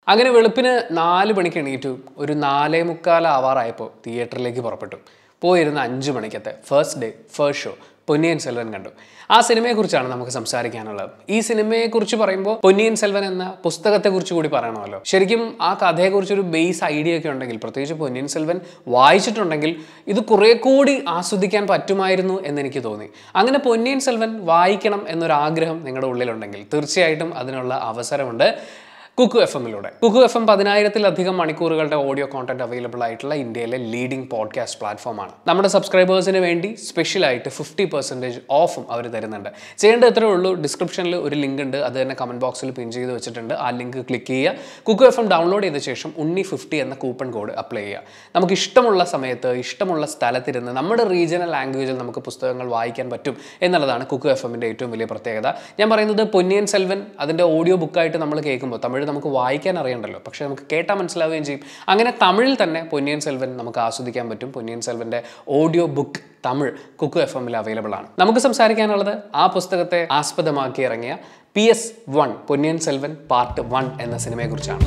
അങ്ങനെ വെളുപ്പിന് നാല് മണിക്ക് എണീറ്റു ഒരു നാലേ മുക്കാലാവാറായപ്പോൾ തിയേറ്ററിലേക്ക് പുറപ്പെട്ടു പോയിരുന്ന അഞ്ച് മണിക്കത്തെ first day first show Ponniyin Selvan കണ്ടു ആ സിനിമയെക്കുറിച്ചാണ് നമുക്ക് സംസാരിക്കാനുള്ളത് ഈ സിനിമയെക്കുറിച്ച് പറയുമ്പോൾ പൊന്നിയൻ സെൽവൻ എന്ന പുസ്തകത്തെക്കുറിച്ച് കൂടി പറയണമല്ലോ ശരിക്കും ആ കഥയെക്കുറിച്ച് ഒരു ബേസ് ഐഡിയ ഒക്കെ ഉണ്ടെങ്കിൽ പ്രത്യേകിച്ച് പൊന്നിയൻ സെൽവൻ വായിച്ചിട്ടുണ്ടെങ്കിൽ ഇത് കുറെ കൂടി ആസ്വദിക്കാൻ പറ്റുമായിരുന്നു എന്നെനിക്ക് തോന്നി അങ്ങനെ പൊന്നിയൻ സെൽവൻ വായിക്കണം എന്നൊരാഗ്രഹം നിങ്ങളുടെ ഉള്ളിലുണ്ടെങ്കിൽ തീർച്ചയായിട്ടും അതിനുള്ള അവസരമുണ്ട് കുക്കു എഫ് എമ്മിലൂടെ കുക്കു എഫ് എം പതിനായിരത്തിലധികം മണിക്കൂറുകളുടെ ഓഡിയോ കോണ്ടന്റ് അവൈലബിൾ ആയിട്ടുള്ള ഇന്ത്യയിലെ ലീഡിംഗ് പോഡ്കാസ്റ്റ് പ്ലാറ്റ്ഫോമാണ് നമ്മുടെ സബ്സ്ക്രൈബേഴ്സിന് വേണ്ടി സ്പെഷ്യലായിട്ട് ഫിഫ്റ്റി പെർസെൻറ്റേജ് ഓഫും അവർ തരുന്നുണ്ട് ചെയ്യേണ്ടത് ഇത്രേ ഉള്ളൂ ഡിസ്ക്രിപ്ഷനിൽ ഒരു ലിങ്ക് ഉണ്ട് അത് തന്നെ കമന്റ് ബോക്സിൽ പിൻ ചെയ്ത് വെച്ചിട്ടുണ്ട് ആ ലിങ്ക് ക്ലിക്ക് ചെയ്യുക കുക്കു എഫ് എം ഡൗൺലോഡ് ചെയ്ത ശേഷം ഉണ്ണി ഫിഫ്റ്റി എന്ന കൂപ്പൺ കോഡ് അപ്ലൈ ചെയ്യുക നമുക്ക് ഇഷ്ടമുള്ള സമയത്ത് ഇഷ്ടമുള്ള സ്ഥലത്തിരുന്ന് നമ്മുടെ റീജിയണൽ ലാംഗ്വേജിൽ നമുക്ക് പുസ്തകങ്ങൾ വായിക്കാൻ പറ്റും എന്നുള്ളതാണ് കുക്കു എഫ് എമ്മിൻ്റെ ഏറ്റവും വലിയ പ്രത്യേകത ഞാൻ പറയുന്നത് പൊന്നിയൻ സെൽവൻ അതിൻ്റെ ഓഡിയോ ബുക്കായിട്ട് നമ്മൾ കേൾക്കുമ്പോൾ തമിഴ് നമുക്ക് വായിക്കാൻ അറിയണ്ടല്ലോ പക്ഷേ നമുക്ക് കേട്ടാൽ മനസ്സിലാവുകയും ചെയ്യും അങ്ങനെ തമിഴിൽ തന്നെ പൊന്നിയൻ സെൽവൻ നമുക്ക് ആസ്വദിക്കാൻ പറ്റും പൊന്നിയൻ സെൽവൻ്റെ audio book Tamil Kuku F എമ്മിൽ അവൈലബിൾ ആണ് നമുക്ക് സംസാരിക്കാനുള്ളത് ആ പുസ്തകത്തെ ആസ്പദമാക്കി ഇറങ്ങിയ P S one Ponniyin Selvan part one എന്ന സിനിമയെക്കുറിച്ചാണ്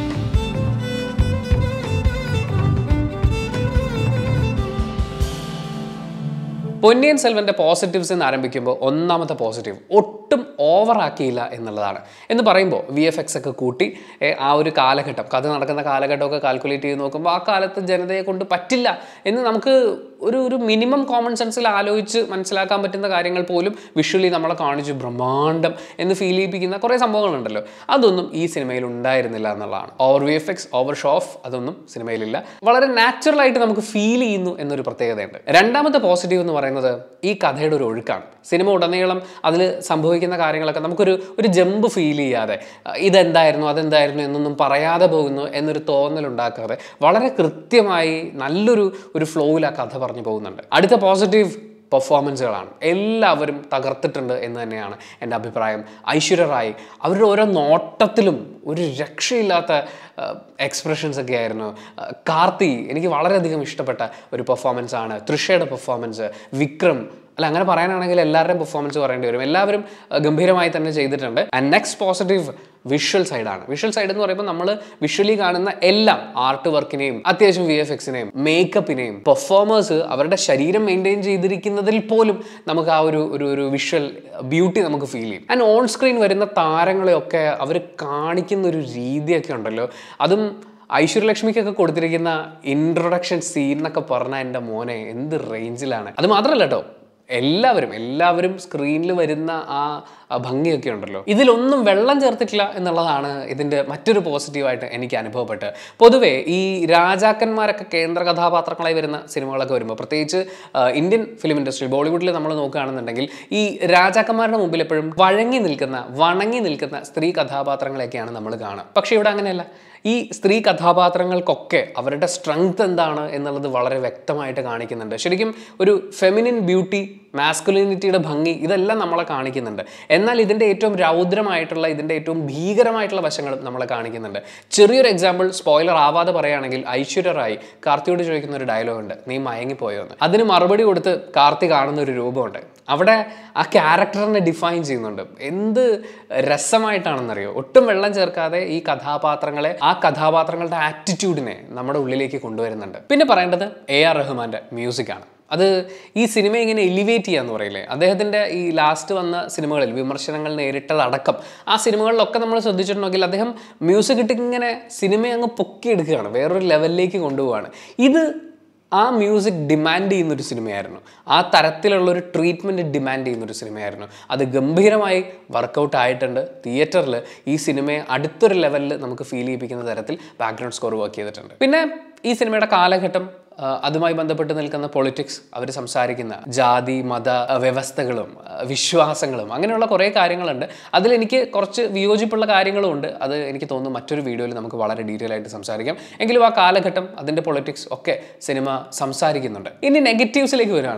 പൊന്നിയൻ സെൽവന്റെ പോസിറ്റീവ്സ് എന്ന് ആരംഭിക്കുമ്പോൾ ഒന്നാമത്തെ പോസിറ്റീവ് ഒട്ടും ഓവറാക്കിയില്ല എന്നുള്ളതാണ് എന്ന് പറയുമ്പോൾ വി എഫ് എക്സ് ഒക്കെ കൂട്ടി ഏ, ആ ഒരു കാലഘട്ടം കഥ നടക്കുന്ന കാലഘട്ടമൊക്കെ കാൽക്കുലേറ്റ് ചെയ്ത് നോക്കുമ്പോൾ ആ കാലത്ത് ജനതയെ കൊണ്ട് പറ്റില്ല എന്ന് നമുക്ക് ഒരു ഒരു മിനിമം കോമൺ സെൻസിൽ ആലോചിച്ച് മനസ്സിലാക്കാൻ പറ്റുന്ന കാര്യങ്ങൾ പോലും വിഷ്വലി നമ്മളെ കാണിച്ച് ബ്രഹ്മാണ്ഡം എന്ന് ഫീൽ ചെയ്യിപ്പിക്കുന്ന കുറേ സംഭവങ്ങളുണ്ടല്ലോ അതൊന്നും ഈ സിനിമയിൽ ഉണ്ടായിരുന്നില്ല എന്നുള്ളതാണ് over V F X over show off അതൊന്നും സിനിമയിലില്ല വളരെ നാച്ചുറൽ ആയിട്ട് നമുക്ക് ഫീൽ ചെയ്യുന്നു എന്നൊരു പ്രത്യേകതയുണ്ട് രണ്ടാമത്തെ പോസിറ്റീവ് എന്ന് പറയുന്നത് ഈ കഥയുടെ ഒരു ഒഴുക്കാണ് സിനിമ ഉടനീളം അതിൽ സംഭവിക്കുന്ന കാര്യങ്ങളൊക്കെ നമുക്കൊരു ഒരു ജമ്പ് ഫീൽ ചെയ്യാതെ അഹ് ഇതെന്തായിരുന്നു അതെന്തായിരുന്നു എന്നൊന്നും പറയാതെ പോകുന്നു എന്നൊരു തോന്നൽ ഉണ്ടാക്കാതെ വളരെ കൃത്യമായി നല്ലൊരു ഒരു ഫ്ലോയിൽ ആ കഥ പറഞ്ഞു പോകുന്നുണ്ട് അടുത്ത പോസിറ്റീവ് പെർഫോമൻസുകളാണ് എല്ലാവരും തകർത്തിട്ടുണ്ട് എന്ന് തന്നെയാണ് എൻ്റെ അഭിപ്രായം ഐശ്വര്യ റായ് അവരുടെ ഓരോ നോട്ടത്തിലും ഒരു രക്ഷയില്ലാത്ത എക്സ്പ്രഷൻസ് ഒക്കെ ആയിരുന്നു അഹ് കാർത്തി എനിക്ക് വളരെയധികം ഇഷ്ടപ്പെട്ട ഒരു പെർഫോമൻസ് ആണ് തൃഷയുടെ പെർഫോമൻസ് വിക്രം അല്ല അങ്ങനെ പറയാനാണെങ്കിൽ എല്ലാവരുടെയും പെർഫോമൻസ് പറയേണ്ടി വരും എല്ലാവരും അഹ് ഗംഭീരമായി തന്നെ ചെയ്തിട്ടുണ്ട് ആൻഡ് നെക്സ്റ്റ് പോസിറ്റീവ് വിഷ്വൽ സൈഡാണ് വിഷ്വൽ സൈഡ് എന്ന് പറയുമ്പോൾ നമ്മൾ വിഷ്വലി കാണുന്ന എല്ലാം ആർട്ട് വർക്കിനെയും അത്യാവശ്യം വി എഫ് എക്സിനെയും മേക്കപ്പിനെയും പെർഫോമേഴ്സ് അവരുടെ ശരീരം മെയിൻറ്റെയിൻ ചെയ്തിരിക്കുന്നതിൽ പോലും നമുക്ക് ആ ഒരു ഒരു ഒരു വിഷ്വൽ ബ്യൂട്ടി നമുക്ക് ഫീൽ ചെയ്യും ആൻഡ് ഓൺ സ്ക്രീൻ വരുന്ന താരങ്ങളെയൊക്കെ അവർ കാണിക്കുന്ന ഒരു രീതിയൊക്കെ ഉണ്ടല്ലോ അതും ഐശ്വര്യലക്ഷ്മിക്കൊക്കെ കൊടുത്തിരിക്കുന്ന ഇൻട്രൊഡക്ഷൻ സീൻ എന്നൊക്കെ പറഞ്ഞാൽ എൻ്റെ മോനെ എന്ത് റേഞ്ചിലാണ് അത് മാത്രമല്ല കേട്ടോ എല്ലാവരും എല്ലാവരും സ്ക്രീനിൽ വരുന്ന ആ ആ ഭംഗിയൊക്കെ ഉണ്ടല്ലോ ഇതിലൊന്നും വെള്ളം ചേർത്തിട്ടില്ല എന്നുള്ളതാണ് ഇതിൻ്റെ മറ്റൊരു പോസിറ്റീവായിട്ട് എനിക്ക് അനുഭവപ്പെട്ടത് പൊതുവേ ഈ രാജാക്കന്മാരൊക്കെ കേന്ദ്ര കഥാപാത്രങ്ങളായി വരുന്ന സിനിമകളൊക്കെ വരുമ്പോൾ പ്രത്യേകിച്ച് ആ, ഇന്ത്യൻ ഫിലിം ഇൻഡസ്ട്രി ബോളിവുഡിൽ നമ്മൾ നോക്കുകയാണെന്നുണ്ടെങ്കിൽ ഈ രാജാക്കന്മാരുടെ മുമ്പിൽ എപ്പോഴും വഴങ്ങി നിൽക്കുന്ന വണങ്ങി നിൽക്കുന്ന സ്ത്രീ കഥാപാത്രങ്ങളെയൊക്കെയാണ് നമ്മൾ കാണുക പക്ഷേ ഇവിടെ അങ്ങനെയല്ല ഈ സ്ത്രീ കഥാപാത്രങ്ങൾക്കൊക്കെ അവരുടെ സ്ട്രെങ്ത് എന്താണ് എന്നുള്ളത് വളരെ വ്യക്തമായിട്ട് കാണിക്കുന്നുണ്ട് ശരിക്കും ഒരു ഫെമിനിൻ ബ്യൂട്ടി മാസ്കുലിനിറ്റിയുടെ ഭംഗി ഇതെല്ലാം നമ്മളെ കാണിക്കുന്നുണ്ട് എന്നാൽ ഇതിൻ്റെ ഏറ്റവും രൗദ്രമായിട്ടുള്ള ഇതിൻ്റെ ഏറ്റവും ഭീകരമായിട്ടുള്ള വശങ്ങളും നമ്മളെ കാണിക്കുന്നുണ്ട് ചെറിയൊരു എക്സാമ്പിൾ സ്പോയിലർ ആവാതെ പറയുകയാണെങ്കിൽ ഐശ്വര്യ റായ് കാർത്തിയോട് ചോദിക്കുന്ന ഒരു ഡയലോഗ് ഉണ്ട് നീ മയങ്ങിപ്പോയോ എന്ന് അതിന് മറുപടി കൊടുത്ത് കാർത്തി കാണുന്ന ഒരു രൂപമുണ്ട് അവിടെ ആ ക്യാരക്ടറിനെ ഡിഫൈൻ ചെയ്യുന്നുണ്ട് എന്ത് രസമായിട്ടാണെന്നറിയോ ഒട്ടും വെള്ളം ചേർക്കാതെ ഈ കഥാപാത്രങ്ങളെ ആ കഥാപാത്രങ്ങളുടെ ആറ്റിറ്റ്യൂഡിനെ നമ്മുടെ ഉള്ളിലേക്ക് കൊണ്ടുവരുന്നുണ്ട് പിന്നെ പറയേണ്ടത് എ ആർ റഹ്മാന്റെ മ്യൂസിക് ആണ് അത് ഈ സിനിമ ഇങ്ങനെ എലിവേറ്റ് ചെയ്യാന്ന് പറയില്ലേ അദ്ദേഹത്തിൻ്റെ ഈ ലാസ്റ്റ് വന്ന സിനിമകളിൽ വിമർശനങ്ങൾ നേരിട്ടതടക്കം ആ സിനിമകളിലൊക്കെ നമ്മൾ ശ്രദ്ധിച്ചിട്ടുണ്ടെങ്കിൽ അദ്ദേഹം മ്യൂസിക് ഇട്ട് ഇങ്ങനെ സിനിമയെ അങ്ങ് പൊക്കിയെടുക്കുകയാണ് വേറൊരു ലെവലിലേക്ക് കൊണ്ടുപോവാണ് ഇത് ആ മ്യൂസിക് ഡിമാൻഡ് ചെയ്യുന്നൊരു സിനിമയായിരുന്നു ആ തരത്തിലുള്ള ഒരു ട്രീറ്റ്മെൻറ്റ് ഡിമാൻഡ് ചെയ്യുന്നൊരു സിനിമയായിരുന്നു അത് ഗംഭീരമായി വർക്കൗട്ട് ആയിട്ടുണ്ട് തിയേറ്ററിൽ ഈ സിനിമയെ അടുത്തൊരു ലെവലിൽ നമുക്ക് ഫീൽ ചെയ്യിപ്പിക്കുന്ന തരത്തിൽ ബാക്ക്ഗ്രൗണ്ട് സ്കോർ വർക്ക് ചെയ്തിട്ടുണ്ട് പിന്നെ ഈ സിനിമയുടെ കാലഘട്ടം ആ, അതുമായി ബന്ധപ്പെട്ട് നിൽക്കുന്ന പൊളിറ്റിക്സ് അവർ സംസാരിക്കുന്ന ജാതി മത ആ, വ്യവസ്ഥകളും ആ, വിശ്വാസങ്ങളും അങ്ങനെയുള്ള കുറേ കാര്യങ്ങളുണ്ട് അതിലെനിക്ക് കുറച്ച് വിയോജിപ്പുള്ള കാര്യങ്ങളും ഉണ്ട് അത് എനിക്ക് തോന്നുന്നു മറ്റൊരു വീഡിയോയിൽ നമുക്ക് വളരെ ഡീറ്റെയിൽ ആയിട്ട് സംസാരിക്കാം എങ്കിലും ആ കാലഘട്ടം അതിൻ്റെ പൊളിറ്റിക്സ് ഒക്കെ സിനിമ സംസാരിക്കുന്നുണ്ട് ഇനി നെഗറ്റീവ്സിലേക്ക് വരികയാണെങ്കിൽ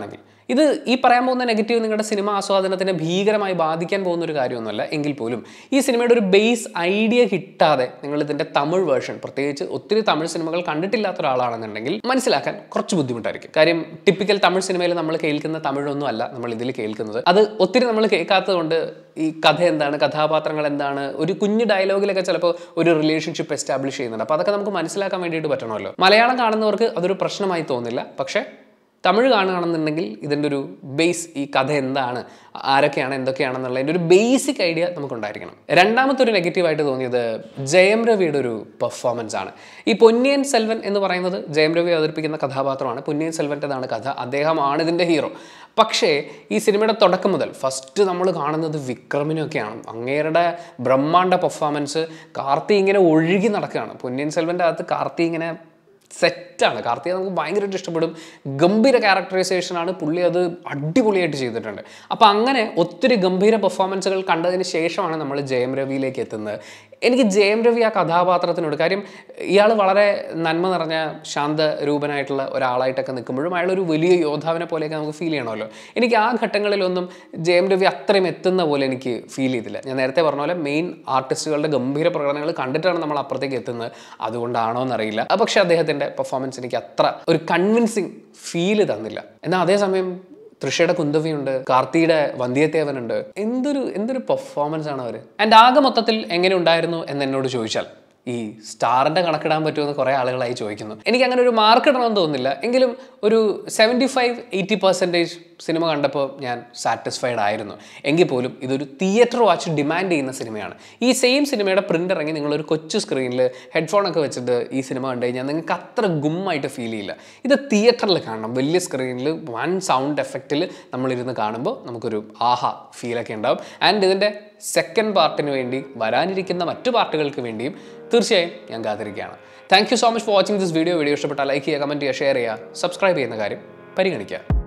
ഇത് ഈ പറയാൻ പോകുന്ന നെഗറ്റീവ് നിങ്ങളുടെ സിനിമ ആസ്വാദനത്തിനെ ഭീകരമായി ബാധിക്കാൻ പോകുന്ന ഒരു കാര്യമൊന്നുമല്ല എങ്കിൽ പോലും ഈ സിനിമയുടെ ഒരു ബേസ് ഐഡിയ കിട്ടാതെ നിങ്ങൾ ഇതിൻ്റെ തമിഴ് വേർഷൻ പ്രത്യേകിച്ച് ഒത്തിരി തമിഴ് സിനിമകൾ കണ്ടിട്ടില്ലാത്ത ഒരാളാണെന്നുണ്ടെങ്കിൽ മനസ്സിലാക്കാൻ കുറച്ച് ബുദ്ധിമുട്ടായിരിക്കും കാര്യം ടിപ്പിക്കൽ തമിഴ് സിനിമയിൽ നമ്മൾ കേൾക്കുന്ന തമിഴൊന്നും അല്ല നമ്മൾ ഇതിൽ കേൾക്കുന്നത് അത് ഒത്തിരി നമ്മൾ കേൾക്കാത്തത് കൊണ്ട് ഈ കഥ എന്താണ് കഥാപാത്രങ്ങൾ എന്താണ് ഒരു കുഞ്ഞു ഡയലോഗിലൊക്കെ ചിലപ്പോൾ ഒരു റിലേഷൻഷിപ്പ് എസ്റ്റാബ്ലിഷ് ചെയ്യുന്നുണ്ട് അപ്പോൾ അതൊക്കെ നമുക്ക് മനസ്സിലാക്കാൻ വേണ്ടിയിട്ട് പറ്റണമല്ലോ മലയാളം കാണുന്നവർക്ക് അതൊരു പ്രശ്നമായി തോന്നില്ല പക്ഷേ തമിഴ് കാണുകയാണെന്നുണ്ടെങ്കിൽ ഇതിൻ്റെ ഒരു ബേസ് ഈ കഥ എന്താണ് ആരൊക്കെയാണ് എന്തൊക്കെയാണെന്നുള്ളതിൻ്റെ ഒരു ബേസിക് ഐഡിയ നമുക്കുണ്ടായിരിക്കണം രണ്ടാമത്തെ ഒരു നെഗറ്റീവായിട്ട് തോന്നിയത് ജയം രവിയുടെ ഒരു പെർഫോമൻസ് ആണ് ഈ പൊന്നിയൻ സെൽവൻ എന്ന് പറയുന്നത് ജയം രവി അവതരിപ്പിക്കുന്ന കഥാപാത്രമാണ് പൊന്നിയൻ സെൽവൻ്റെതാണ് കഥ അദ്ദേഹമാണ് ഇതിൻ്റെ ഹീറോ പക്ഷേ ഈ സിനിമയുടെ തുടക്കം മുതൽ ഫസ്റ്റ് നമ്മൾ കാണുന്നത് വിക്രമിനൊക്കെയാണ് അങ്ങേരുടെ ബ്രഹ്മാണ്ഡ പെർഫോമൻസ് കാർത്തി ഇങ്ങനെ ഒഴുകി നടക്കുകയാണ് പൊന്നിയൻ സെൽവൻ്റെ അകത്ത് കാർത്തി ഇങ്ങനെ സെറ്റാണ് കാർത്തിക നമുക്ക് ഭയങ്കരമായിട്ട് ഇഷ്ടപ്പെടും ഗംഭീര ക്യാരക്ടറൈസേഷനാണ് പുള്ളി അത് അടിപൊളിയായിട്ട് ചെയ്തിട്ടുണ്ട് അപ്പോൾ അങ്ങനെ ഒത്തിരി ഗംഭീര പെർഫോമൻസുകൾ കണ്ടതിന് ശേഷമാണ് നമ്മൾ ജയം രവിയിലേക്ക് എത്തുന്നത് എനിക്ക് ജയം രവി ആ കഥാപാത്രത്തിനോട് കാര്യം ഇയാൾ വളരെ നന്മ നിറഞ്ഞ ശാന്ത രൂപനായിട്ടുള്ള ഒരാളായിട്ടൊക്കെ നിൽക്കുമ്പോഴും അയാൾ ഒരു വലിയ യോദ്ധാവിനെ പോലെയൊക്കെ നമുക്ക് ഫീൽ ചെയ്യണമല്ലോ എനിക്ക് ആ ഘട്ടങ്ങളിലൊന്നും ജയം രവി അത്രയും എത്തുന്ന പോലെ എനിക്ക് ഫീൽ ചെയ്തില്ല ഞാൻ നേരത്തെ പറഞ്ഞ പോലെ മെയിൻ ആർട്ടിസ്റ്റുകളുടെ ഗംഭീര പ്രകടനങ്ങൾ കണ്ടിട്ടാണ് നമ്മൾ അപ്പുറത്തേക്ക് എത്തുന്നത് അതുകൊണ്ടാണോ എന്നറിയില്ല പക്ഷേ അദ്ദേഹത്തിൻ്റെ പെർഫോമൻസ് എനിക്ക് അത്ര ഒരു കൺവിൻസിങ് ഫീല് തന്നില്ല എന്നാൽ അതേസമയം തൃഷയുടെ കുന്തവിയുണ്ട് കാർത്തിയുടെ വന്ധ്യത്തേവനുണ്ട് എന്തൊരു എന്തൊരു പെർഫോമൻസ് ആണ് അവർ ആൻഡ് ആകെ മൊത്തത്തിൽ എങ്ങനെ ഉണ്ടായിരുന്നു എന്ന് എന്നോട് ചോദിച്ചാൽ ഈ സ്റ്റാറിന്റെ കണക്കിടാൻ പറ്റുമെന്ന് കുറേ ആളുകളായി ചോദിക്കുന്നു എനിക്ക് അങ്ങനെ ഒരു മാർക്ക് ഇടണമെന്ന് തോന്നുന്നില്ല എങ്കിലും ഒരു സെവൻറ്റി ഫൈവ് എയ്റ്റി പെർസെൻറ്റേജ് സിനിമ കണ്ടപ്പോൾ ഞാൻ സാറ്റിസ്ഫൈഡ് ആയിരുന്നു എങ്കിൽ പോലും ഇതൊരു തിയേറ്റർ വാച്ച് ഡിമാൻഡ് ചെയ്യുന്ന സിനിമയാണ് ഈ സെയിം സിനിമയുടെ പ്രിൻ്റ് ഇറങ്ങി നിങ്ങളൊരു കൊച്ചു സ്ക്രീനിൽ ഹെഡ്ഫോണൊക്കെ വെച്ചിട്ട് ഈ സിനിമ കണ്ടു കഴിഞ്ഞാൽ നിങ്ങൾക്ക് അത്ര ഗുമ്മായിട്ട് ഫീൽ ചെയ്യില്ല ഇത് തിയേറ്ററിൽ കാണണം വലിയ സ്ക്രീനിൽ വൺ സൗണ്ട് എഫക്റ്റിൽ നമ്മളിരുന്ന് കാണുമ്പോൾ നമുക്കൊരു ആഹാ ഫീലൊക്കെ ഉണ്ടാവും ആൻഡ് ഇതിൻ്റെ സെക്കൻഡ് പാർട്ടിന് വേണ്ടി വരാനിരിക്കുന്ന മറ്റു പാർട്ടുകൾക്ക് വേണ്ടിയും തീർച്ചയായും ഞാൻ കാത്തിരിക്കുകയാണ് thank you so much for watching this video video ഇഷ്ടപ്പെട്ടാൽ ലൈക്ക് ചെയ്യുക കമൻറ്റ് ചെയ്യുക ഷെയർ ചെയ്യുക സബ്സ്ക്രൈബ് ചെയ്യുന്ന കാര്യം പരിഗണിക്കുക